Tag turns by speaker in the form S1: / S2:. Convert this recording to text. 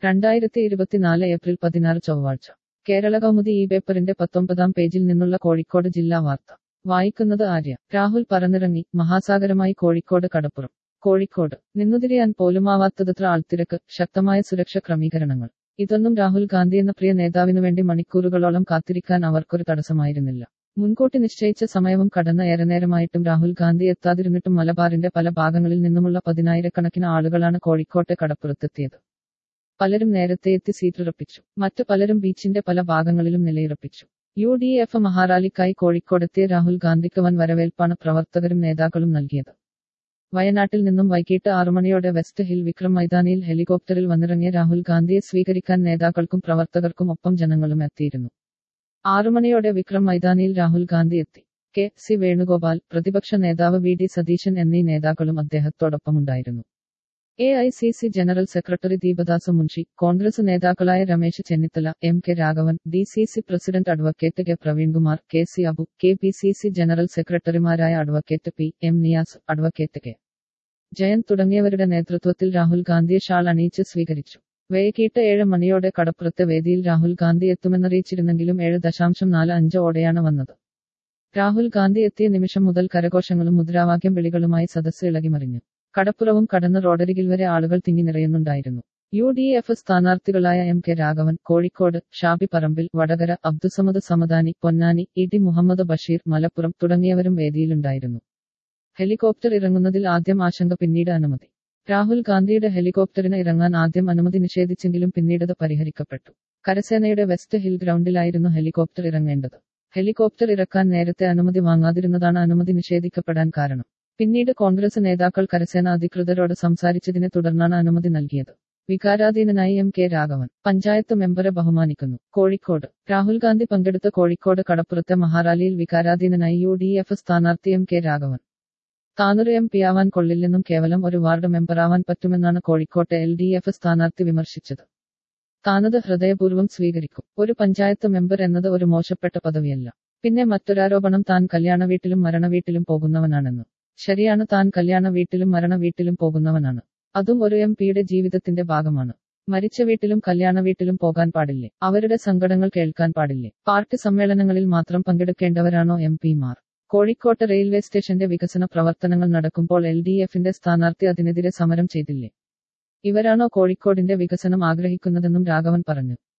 S1: രണ്ടായിരത്തി ഇരുപത്തിനാല് ഏപ്രിൽ പതിനാറ് ചൊവ്വാഴ്ച കേരള കൗമുദി ഈ പേപ്പറിന്റെ പത്തൊമ്പതാം പേജിൽ നിന്നുള്ള കോഴിക്കോട് ജില്ലാ വാർത്ത വായിക്കുന്നത് ആര്യ രാഹുൽ പറന്നിറങ്ങി മഹാസാഗരമായി കോഴിക്കോട് കടപ്പുറം കോഴിക്കോട് നിന്നുതിരിയാൻ പോലുമാവാത്തതത്ര ആൾത്തിരക്ക് ശക്തമായ സുരക്ഷ ക്രമീകരണങ്ങൾ ഇതൊന്നും രാഹുൽ ഗാന്ധി എന്ന പ്രിയ നേതാവിനു വേണ്ടി മണിക്കൂറുകളോളം കാത്തിരിക്കാൻ അവർക്കൊരു തടസ്സമായിരുന്നില്ല മുൻകൂട്ടി നിശ്ചയിച്ച സമയവും കടന്ന ഏറെ നേരമായിട്ടും രാഹുൽ ഗാന്ധി എത്താതിരുന്നിട്ടും മലബാറിന്റെ പല ഭാഗങ്ങളിൽ നിന്നുമുള്ള പതിനായിരക്കണക്കിന് ആളുകളാണ് കോഴിക്കോട്ടെ കടപ്പുറത്തെത്തിയത് പലരും നേരത്തെ എത്തി സീറ്റുറപ്പിച്ചു മറ്റു പലരും ബീച്ചിന്റെ പല ഭാഗങ്ങളിലും നിലയുറപ്പിച്ചു യു ഡി എഫ് മഹാറാലിക്കായി കോഴിക്കോടെത്തിയ രാഹുൽ ഗാന്ധിക്ക് വൻ വരവേൽപ്പാണ് പ്രവർത്തകരും നേതാക്കളും നൽകിയത് വയനാട്ടിൽ നിന്നും വൈകിട്ട് ആറുമണിയോടെ വെസ്റ്റ് ഹിൽ വിക്രം മൈതാനിയിൽ ഹെലികോപ്റ്ററിൽ വന്നിറങ്ങിയ രാഹുൽ ഗാന്ധിയെ സ്വീകരിക്കാൻ നേതാക്കൾക്കും പ്രവർത്തകർക്കും ഒപ്പം ജനങ്ങളും എത്തിയിരുന്നു ആറുമണിയോടെ വിക്രം മൈതാനിയിൽ രാഹുൽ ഗാന്ധി എത്തി കെ സി വേണുഗോപാൽ പ്രതിപക്ഷ നേതാവ് വി ഡി സതീശൻ എന്നീ നേതാക്കളും അദ്ദേഹത്തോടൊപ്പമുണ്ടായിരുന്നു A I C C general secretary Deepa Das Munshi Congress നേതാക്കളായ Ramesh Chennithala M K Raghavan D C C president advocate K Praveenkumar K C Abu K P C C general സെക്രട്ടറിമാരായ advocate P M Niyas advocate K Jayan തുടങ്ങിയവരുടെ നേതൃത്വത്തിൽ രാഹുൽ ഗാന്ധിയെ ഷാൾ അണിയിച്ച് സ്വീകരിച്ചു വൈകിട്ട് ഏഴ് മണിയോടെ കടപ്പുറത്തെ വേദിയിൽ രാഹുൽ ഗാന്ധി എത്തുമെന്നറിയിച്ചിരുന്നെങ്കിലും ഏഴ് ദശാംശം നാല് അഞ്ച് ഓടെയാണ് വന്നത് രാഹുൽ ഗാന്ധി എത്തിയ നിമിഷം മുതൽ കരഘോഷങ്ങളും മുദ്രാവാക്യം വിളികളുമായി സദസ്സ് ഇളകിമറിഞ്ഞു കടപ്പുറവും കടന്ന് റോഡരികിൽ വരെ ആളുകൾ തിങ്ങി നിറയുന്നുണ്ടായിരുന്നു യു ഡി എഫ് സ്ഥാനാർത്ഥികളായ M K Raghavan Kozhikode Shabi Parambil Vadakara Abdussamad Samadani Ponnani E T Muhammad Basheer Malappuram തുടങ്ങിയവരും വേദിയിലുണ്ടായിരുന്നു ഹെലികോപ്റ്റർ ഇറങ്ങുന്നതിൽ ആദ്യം ആശങ്ക പിന്നീട് അനുമതി രാഹുൽ ഗാന്ധിയുടെ ഹെലികോപ്റ്ററിന് ഇറങ്ങാൻ ആദ്യം അനുമതി നിഷേധിച്ചെങ്കിലും പിന്നീടത് പരിഹരിക്കപ്പെട്ടു കരസേനയുടെ വെസ്റ്റ് ഹിൽ ഗ്രൗണ്ടിലായിരുന്നു ഹെലികോപ്റ്റർ ഇറങ്ങേണ്ടത് ഹെലികോപ്റ്റർ ഇറക്കാൻ നേരത്തെ അനുമതി വാങ്ങാതിരുന്നതാണ് അനുമതി നിഷേധിക്കപ്പെടാൻ കാരണം പിന്നീട് കോൺഗ്രസ് നേതാക്കൾ കരസേന അധികൃതരോട് സംസാരിച്ചതിനെ തുടർന്നാണ് അനുമതി നൽകിയത് വികാരാധീനനായി എം കെ രാഘവൻ പഞ്ചായത്ത് മെമ്പറെ ബഹുമാനിക്കുന്നു കോഴിക്കോട് രാഹുൽ ഗാന്ധി പങ്കെടുത്ത കോഴിക്കോട് കടപ്പുറത്തെ മഹാറാലിയിൽ വികാരാധീനനായി യു ഡി എഫ് സ്ഥാനാർത്ഥി എം കെ രാഘവൻ താനൊരു എം പിയാവാൻ കൊള്ളില്ലെന്നും കേവലം ഒരു വാർഡ് മെമ്പറാവാൻ പറ്റുമെന്നാണ് കോഴിക്കോട്ടെ എൽ ഡി എഫ് സ്ഥാനാർത്ഥി വിമർശിച്ചത് താനത് ഹൃദയപൂർവ്വം സ്വീകരിക്കും ഒരു പഞ്ചായത്ത് മെമ്പർ എന്നത് ഒരു മോശപ്പെട്ട പദവിയല്ല പിന്നെ മറ്റൊരാരോപണം താൻ കല്യാണ വീട്ടിലും മരണ വീട്ടിലും പോകുന്നവനാണെന്ന് ശരിയാണ് താൻ കല്യാണ വീട്ടിലും മരണ വീട്ടിലും പോകുന്നവനാണ് അതും ഒരു എം പിയുടെ ജീവിതത്തിന്റെ ഭാഗമാണ് മരിച്ച വീട്ടിലും കല്യാണ വീട്ടിലും പോകാൻ പാടില്ലേ അവരുടെ സങ്കടങ്ങൾ കേൾക്കാൻ പാടില്ലേ പാർട്ടി സമ്മേളനങ്ങളിൽ മാത്രം പങ്കെടുക്കേണ്ടവരാണോ എം പിമാർ കോഴിക്കോട്ട് റെയിൽവേ സ്റ്റേഷന്റെ വികസന പ്രവർത്തനങ്ങൾ നടക്കുമ്പോൾ എൽ ഡി എഫിന്റെ സ്ഥാനാർത്ഥി അതിനെതിരെ സമരം ചെയ്തില്ലേ ഇവരാണോ കോഴിക്കോടിന്റെ വികസനം ആഗ്രഹിക്കുന്നതെന്നും രാഘവൻ പറഞ്ഞു